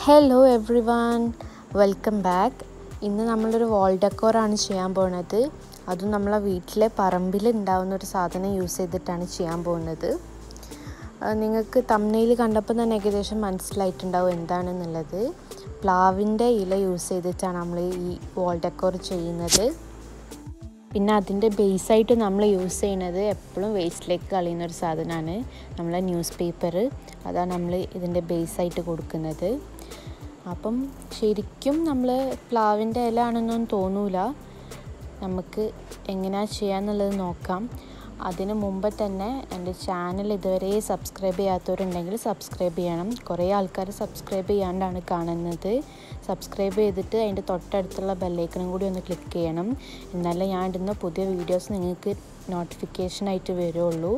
hello everyone welcome back ഇന്ന് നമ്മളൊരു വാൾ ഡെക്കോറാണ് ചെയ്യാൻ പോകുന്നത് അതും നമ്മളെ വീട്ടിലെ പറമ്പിൽ ഉണ്ടാവുന്ന ഒരു സാധനം യൂസ് ചെയ്തിട്ടാണ് ചെയ്യാൻ പോകുന്നത് അത് നിങ്ങൾക്ക് തമ്മനയിൽ കണ്ടപ്പോൾ തന്നെ ഏകദേശം മനസ്സിലായിട്ടുണ്ടാവും എന്താണെന്നുള്ളത് പ്ലാവിൻ്റെ ഇല യൂസ് ചെയ്തിട്ടാണ് നമ്മൾ ഈ വാൾ ഡെക്കോർ ചെയ്യുന്നത് പിന്നെ അതിൻ്റെ ബേസായിട്ട് നമ്മൾ യൂസ് ചെയ്യുന്നത് എപ്പോഴും വേസ്റ്റിലേക്ക് കളയുന്ന ഒരു സാധനമാണ് നമ്മളെ ന്യൂസ് പേപ്പർ അതാണ് നമ്മൾ ഇതിൻ്റെ ബേസായിട്ട് കൊടുക്കുന്നത് അപ്പം ശരിക്കും നമ്മൾ പ്ലാവിൻ്റെ ഇല ആണെന്നൊന്നും തോന്നൂല നമുക്ക് എങ്ങനെയാണ് ചെയ്യാന്നുള്ളത് നോക്കാം അതിന് മുമ്പ് തന്നെ എൻ്റെ ചാനൽ ഇതുവരെ സബ്സ്ക്രൈബ് ചെയ്യാത്തവരുണ്ടെങ്കിൽ സബ്സ്ക്രൈബ് ചെയ്യണം കുറേ ആൾക്കാർ സബ്സ്ക്രൈബ് ചെയ്യാണ്ടാണ് കാണുന്നത് സബ്സ്ക്രൈബ് ചെയ്തിട്ട് അതിൻ്റെ തൊട്ടടുത്തുള്ള ബെല്ലൈക്കണും കൂടി ഒന്ന് ക്ലിക്ക് ചെയ്യണം എന്നാലേ ഞാൻ ഇടുന്ന പുതിയ വീഡിയോസ് നിങ്ങൾക്ക് നോട്ടിഫിക്കേഷനായിട്ട് വരുള്ളൂ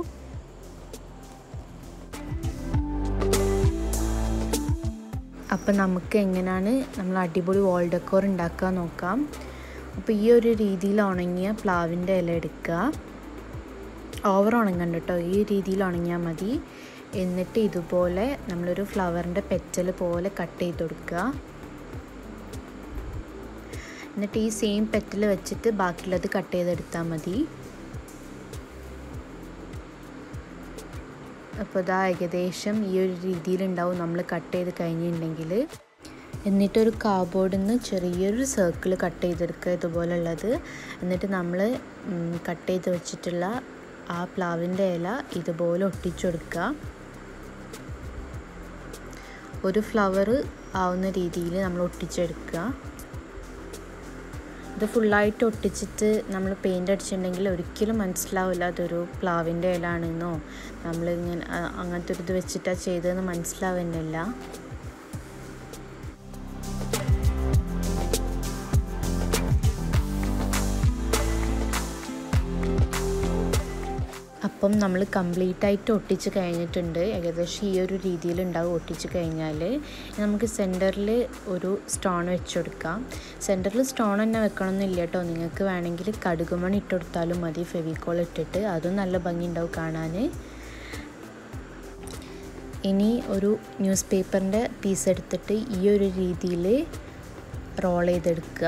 അപ്പം നമുക്ക് എങ്ങനെയാണ് നമ്മൾ അടിപൊളി വാൾ ഡെക്കോർ ഉണ്ടാക്കാൻ നോക്കാം അപ്പോൾ ഈ ഒരു രീതിയിൽ ഉണങ്ങിയ പ്ലാവിൻ്റെ ഇല എടുക്കുക ഓവർ ഉണങ്ങണ്ട കേട്ടോ ഈ രീതിയിൽ ഉണങ്ങിയാൽ മതി എന്നിട്ട് ഇതുപോലെ നമ്മളൊരു ഫ്ലവറിൻ്റെ പെറ്റൽ പോലെ കട്ട് ചെയ്ത് കൊടുക്കുക എന്നിട്ട് ഈ സെയിം പെറ്റൽ വെച്ചിട്ട് ബാക്കിയുള്ളത് കട്ട് ചെയ്തെടുത്താൽ മതി അപ്പോൾ ഇതാ ഏകദേശം ഈ ഒരു രീതിയിലുണ്ടാവും നമ്മൾ കട്ട് ചെയ്ത് കഴിഞ്ഞിട്ടുണ്ടെങ്കിൽ എന്നിട്ടൊരു കാർബോർഡിൽ നിന്ന് ചെറിയൊരു സർക്കിൾ കട്ട് ചെയ്തെടുക്കുക ഇതുപോലുള്ളത് എന്നിട്ട് നമ്മൾ കട്ട് ചെയ്ത് വെച്ചിട്ടുള്ള ആ പ്ലാവിൻ്റെ ഇല ഇതുപോലെ ഒട്ടിച്ചു കൊടുക്കുക ഒരു ഫ്ലവർ ആവുന്ന രീതിയിൽ നമ്മൾ ഒട്ടിച്ചെടുക്കുക ഇത് ഫുള്ളായിട്ട് ഒട്ടിച്ചിട്ട് നമ്മൾ പെയിൻ്റ് അടിച്ചിട്ടുണ്ടെങ്കിൽ ഒരിക്കലും മനസ്സിലാവില്ല അതൊരു പ്ലാവിൻ്റെ ഇലാണെന്നോ നമ്മളിങ്ങനെ അങ്ങനത്തെ ഒരു ഇത് വെച്ചിട്ടാണ് ചെയ്തതെന്ന് മനസ്സിലാവുന്നില്ല അപ്പം നമ്മൾ കംപ്ലീറ്റ് ആയിട്ട് ഒട്ടിച്ച് കഴിഞ്ഞിട്ടുണ്ട് ഏകദേശം ഈ ഒരു രീതിയിലുണ്ടാവും ഒട്ടിച്ച് കഴിഞ്ഞാൽ നമുക്ക് സെൻറ്ററിൽ ഒരു സ്റ്റോൺ വെച്ച് കൊടുക്കാം സെൻറ്ററിൽ സ്റ്റോൺ തന്നെ വെക്കണമെന്നില്ല കേട്ടോ നിങ്ങൾക്ക് വേണമെങ്കിൽ കടുകുമണി ഇട്ട് കൊടുത്താലും മതി ഫെവിക്കോൾ ഇട്ടിട്ട് അതും നല്ല ഭംഗി ഉണ്ടാവും കാണാൻ ഇനി ഒരു ന്യൂസ് പേപ്പറിൻ്റെ പീസ് എടുത്തിട്ട് ഈ ഒരു രീതിയിൽ റോൾ ചെയ്തെടുക്കുക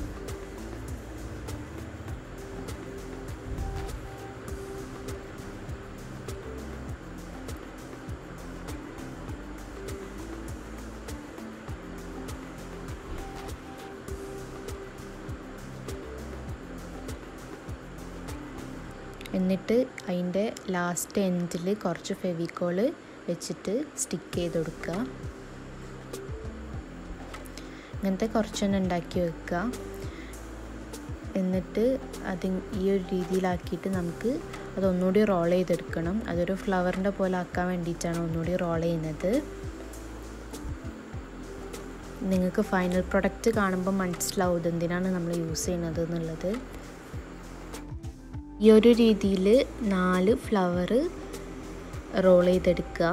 എന്നിട്ട് അതിൻ്റെ ലാസ്റ്റ് എൻഡിൽ കുറച്ച് ഫെവിക്കോള് വെച്ചിട്ട് സ്റ്റിക്ക് ചെയ്ത് കൊടുക്കുക ഇങ്ങനത്തെ കുറച്ചൊന്ന് ഉണ്ടാക്കി വെക്കുക എന്നിട്ട് അത് ഈ ഒരു രീതിയിലാക്കിയിട്ട് നമുക്ക് അതൊന്നുകൂടി റോൾ ചെയ്തെടുക്കണം അതൊരു ഫ്ലവറിൻ്റെ പോലെ ആക്കാൻ വേണ്ടിയിട്ടാണ് ഒന്നുകൂടി റോൾ ചെയ്യുന്നത് നിങ്ങൾക്ക് ഫൈനൽ പ്രൊഡക്റ്റ് കാണുമ്പോൾ മനസ്സിലാവും ഇതെന്തിനാണ് നമ്മൾ യൂസ് ചെയ്യുന്നത് എന്നുള്ളത് ഈ ഒരു രീതിയിൽ നാല് ഫ്ലവർ റോൾ ചെയ്തെടുക്കുക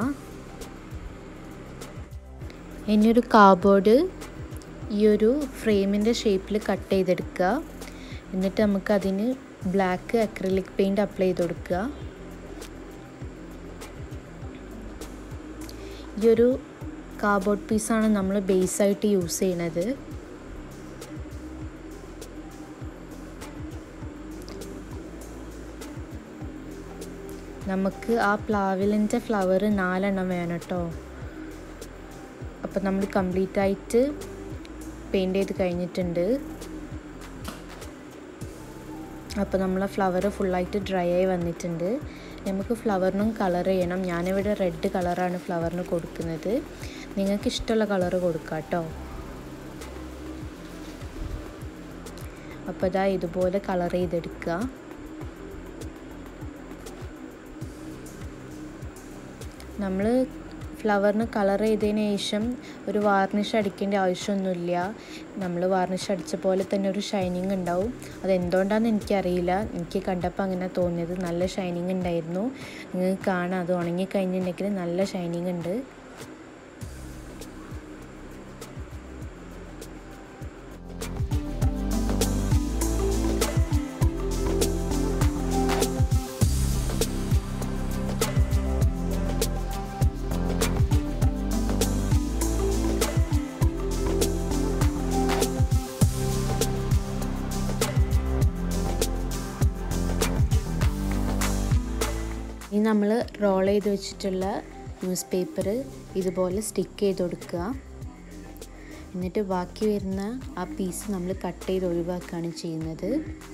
ഇനിയൊരു കാർബോർഡ് ഈ ഒരു ഫ്രെയിമിൻ്റെ ഷേപ്പിൽ കട്ട് ചെയ്തെടുക്കുക എന്നിട്ട് നമുക്കതിന് ബ്ലാക്ക് അക്രിലിക് പെയിൻറ് അപ്ലൈ ചെയ്ത് കൊടുക്കുക ഈ ഒരു കാർബോർഡ് പീസാണ് നമ്മൾ ബേസായിട്ട് യൂസ് ചെയ്യണത് നമുക്ക് ആ പ്ലാവിലിൻ്റെ ഫ്ലവർ നാലെണ്ണം വേണം കേട്ടോ അപ്പോൾ നമ്മൾ കംപ്ലീറ്റ് ആയിട്ട് പെയിൻറ്റ് ചെയ്ത് കഴിഞ്ഞിട്ടുണ്ട് അപ്പോൾ നമ്മളെ ഫ്ലവർ ഫുള്ളായിട്ട് ഡ്രൈ ആയി വന്നിട്ടുണ്ട് നമുക്ക് ഫ്ലവറിനും കളർ ചെയ്യണം ഞാനിവിടെ റെഡ് കളറാണ് ഫ്ലവറിന് കൊടുക്കുന്നത് നിങ്ങൾക്ക് ഇഷ്ടമുള്ള കളർ കൊടുക്കാം കേട്ടോ അപ്പോൾ ഇതാ ഇതുപോലെ കളർ ചെയ്തെടുക്കുക നമ്മൾ ഫ്ലവറിന് കളർ ചെയ്തതിന് ശേഷം ഒരു വാർണിഷ് അടിക്കേണ്ട ആവശ്യമൊന്നുമില്ല നമ്മൾ വാർണിഷ് അടിച്ച പോലെ തന്നെ ഒരു ഷൈനിങ് ഉണ്ടാവും അതെന്തുകൊണ്ടാണെന്ന് എനിക്കറിയില്ല എനിക്ക് കണ്ടപ്പോൾ അങ്ങനെ തോന്നിയത് നല്ല ഷൈനിങ് ഉണ്ടായിരുന്നു നിങ്ങൾക്ക് കാണാം അത് ഉണങ്ങി കഴിഞ്ഞിട്ടുണ്ടെങ്കിൽ നല്ല ഷൈനിങ് ഉണ്ട് ഇനി നമ്മൾ റോൾ ചെയ്ത് വെച്ചിട്ടുള്ള ന്യൂസ് പേപ്പർ ഇതുപോലെ സ്റ്റിക്ക് ചെയ്ത് കൊടുക്കുക എന്നിട്ട് ബാക്കി വരുന്ന ആ പീസ് നമ്മൾ കട്ട് ചെയ്ത് ഒഴിവാക്കുകയാണ് ചെയ്യുന്നത്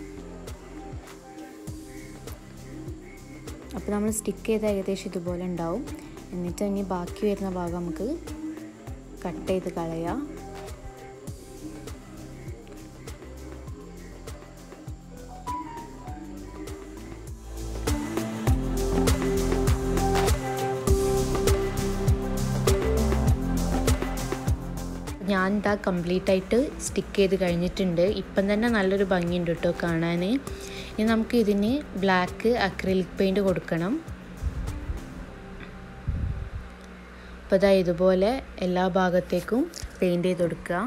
അപ്പോൾ നമ്മൾ സ്റ്റിക്ക് ചെയ്ത് ഏകദേശം ഇതുപോലെ ഉണ്ടാവും എന്നിട്ട് ഇനി ബാക്കി വരുന്ന ഭാഗം നമുക്ക് കട്ട് ചെയ്ത് കളയാം ഞാൻ ഇതാ കംപ്ലീറ്റ് ആയിട്ട് സ്റ്റിക്ക് ചെയ്ത് കഴിഞ്ഞിട്ടുണ്ട് ഇപ്പം തന്നെ നല്ലൊരു ഭംഗിയുണ്ട് കേട്ടോ കാണാൻ ഇനി നമുക്ക് ഇതിന് ബ്ലാക്ക് അക്രിലിക് പെയിൻറ്റ് കൊടുക്കണം അപ്പോൾ ഇതാ ഇതുപോലെ എല്ലാ ഭാഗത്തേക്കും പെയിൻറ്റ് ചെയ്ത് കൊടുക്കുക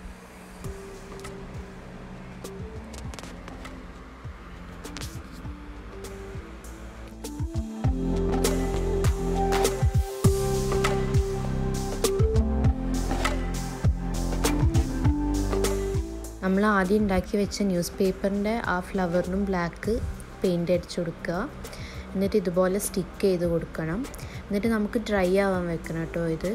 നമ്മൾ ആദ്യം ഉണ്ടാക്കി വെച്ച ന്യൂസ് പേപ്പറിൻ്റെ ആ ഫ്ലവറിനും ബ്ലാക്ക് പെയിൻ്റ് അടിച്ചു കൊടുക്കുക എന്നിട്ട് ഇതുപോലെ സ്റ്റിക്ക് ചെയ്ത് കൊടുക്കണം എന്നിട്ട് നമുക്ക് ഡ്രൈ ആവാൻ വെക്കണം കേട്ടോ ഇത്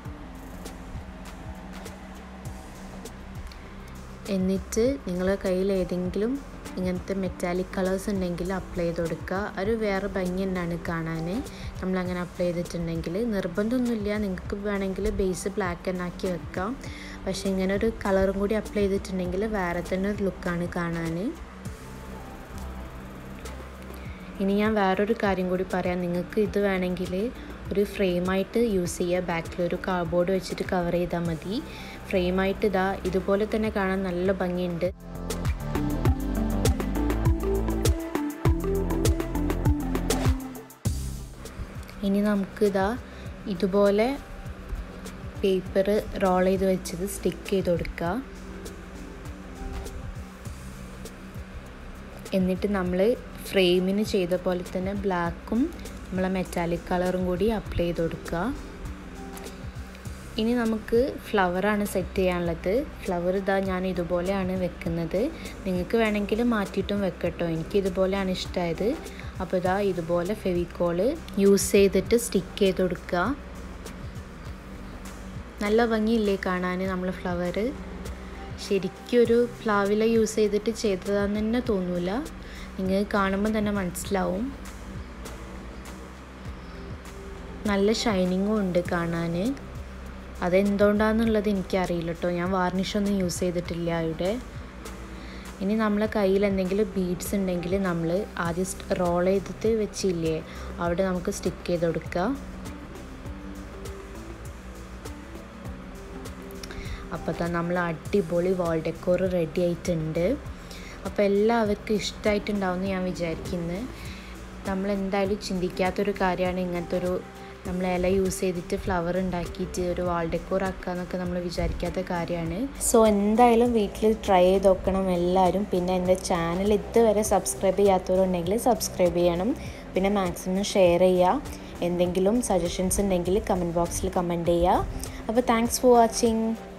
എന്നിട്ട് നിങ്ങളുടെ കയ്യിൽ ഏതെങ്കിലും ഇങ്ങനത്തെ മെറ്റാലിക് കളേഴ്സ് ഉണ്ടെങ്കിൽ അപ്ലൈ ചെയ്ത് കൊടുക്കുക ഒരു വേറെ ഭംഗി തന്നെയാണ് കാണാൻ നമ്മളങ്ങനെ അപ്ലൈ ചെയ്തിട്ടുണ്ടെങ്കിൽ നിർബന്ധമൊന്നുമില്ല നിങ്ങൾക്ക് വേണമെങ്കിൽ ബേസ് ബ്ലാക്ക് തന്നെ ആക്കി വെക്കാം പക്ഷേ ഇങ്ങനെ ഒരു കളറും കൂടി അപ്ലൈ ചെയ്തിട്ടുണ്ടെങ്കിൽ വേറെ തന്നെ ഒരു ലുക്കാണ് കാണാൻ ഇനി ഞാൻ വേറൊരു കാര്യം കൂടി പറയാം നിങ്ങൾക്ക് ഇത് വേണമെങ്കിൽ ഒരു ഫ്രെയിമായിട്ട് യൂസ് ചെയ്യുക ബാക്കിൽ ഒരു കാർഡ്ബോർഡ് വെച്ചിട്ട് കവർ ചെയ്താൽ മതി ഫ്രെയിമായിട്ട് ഇതാ ഇതുപോലെ തന്നെ കാണാൻ നല്ല ഭംഗിയുണ്ട് ഇനി നമുക്ക് ഇതാ ഇതുപോലെ പേപ്പർ റോൾ ചെയ്ത് വെച്ചത് സ്റ്റിക്ക് ചെയ്ത് കൊടുക്കുക എന്നിട്ട് നമ്മൾ ഫ്രെയിമിന് ചെയ്ത പോലെ തന്നെ ബ്ലാക്കും നമ്മളെ മെറ്റാലിക് കളറും കൂടി അപ്ലൈ ചെയ്ത് കൊടുക്കുക ഇനി നമുക്ക് ഫ്ലവറാണ് സെറ്റ് ചെയ്യാനുള്ളത് ഫ്ലവർ ഇതാ ഞാൻ ഇതുപോലെയാണ് വെക്കുന്നത് നിങ്ങൾക്ക് വേണമെങ്കിൽ മാറ്റിയിട്ടും വെക്കട്ടോ എനിക്ക് ഇതുപോലെയാണ് ഇഷ്ടമായത് അപ്പോൾ ഇതാ ഇതുപോലെ ഫെവിക്കോള് യൂസ് ചെയ്തിട്ട് സ്റ്റിക്ക് ചെയ്ത് കൊടുക്കുക നല്ല ഭംഗിയില്ലേ കാണാൻ നമ്മൾ ഫ്ലവർ ശരിക്കും ഒരു പ്ലാവില യൂസ് ചെയ്തിട്ട് ചെയ്തതാന്ന് തന്നെ തോന്നൂല നിങ്ങൾക്ക് കാണുമ്പോൾ തന്നെ മനസ്സിലാവും നല്ല ഷൈനിങ്ങും ഉണ്ട് കാണാൻ അതെന്തുകൊണ്ടാണെന്നുള്ളത് എനിക്കറിയില്ല കേട്ടോ ഞാൻ വാർണിഷൊന്നും യൂസ് ചെയ്തിട്ടില്ല ഇവിടെ ഇനി നമ്മളെ കയ്യിൽ എന്തെങ്കിലും ബീഡ്സ് ഉണ്ടെങ്കിൽ നമ്മൾ ആദ്യം റോൾ ചെയ്തിട്ട് വെച്ചില്ലേ അവിടെ നമുക്ക് സ്റ്റിക്ക് ചെയ്ത് കൊടുക്കുക അപ്പോൾ തന്നെ നമ്മൾ അടിപൊളി വാൾ ഡെക്കോർ റെഡി ആയിട്ടുണ്ട് അപ്പോൾ എല്ലാവർക്കും ഇഷ്ടമായിട്ടുണ്ടാവും എന്ന് ഞാൻ വിചാരിക്കുന്നത് നമ്മൾ എന്തായാലും ചിന്തിക്കാത്തൊരു കാര്യമാണ് ഇങ്ങനത്തെ ഒരു നമ്മൾ ഇല യൂസ് ചെയ്തിട്ട് ഫ്ലവർ ഉണ്ടാക്കിയിട്ട് ഒരു വാൾ ഡെക്കോർ ആക്കുക എന്നൊക്കെ നമ്മൾ വിചാരിക്കാത്ത കാര്യമാണ് സോ എന്തായാലും വീട്ടിൽ ട്രൈ ചെയ്ത് നോക്കണം എല്ലാവരും പിന്നെ എൻ്റെ ചാനൽ ഇതുവരെ സബ്സ്ക്രൈബ് ചെയ്യാത്തവരുണ്ടെങ്കിൽ സബ്സ്ക്രൈബ് ചെയ്യണം പിന്നെ മാക്സിമം ഷെയർ ചെയ്യുക എന്തെങ്കിലും സജഷൻസ് ഉണ്ടെങ്കിൽ കമൻറ്റ് ബോക്സിൽ കമൻറ്റ് ചെയ്യുക അപ്പോൾ താങ്ക്സ് ഫോർ വാച്ചിങ്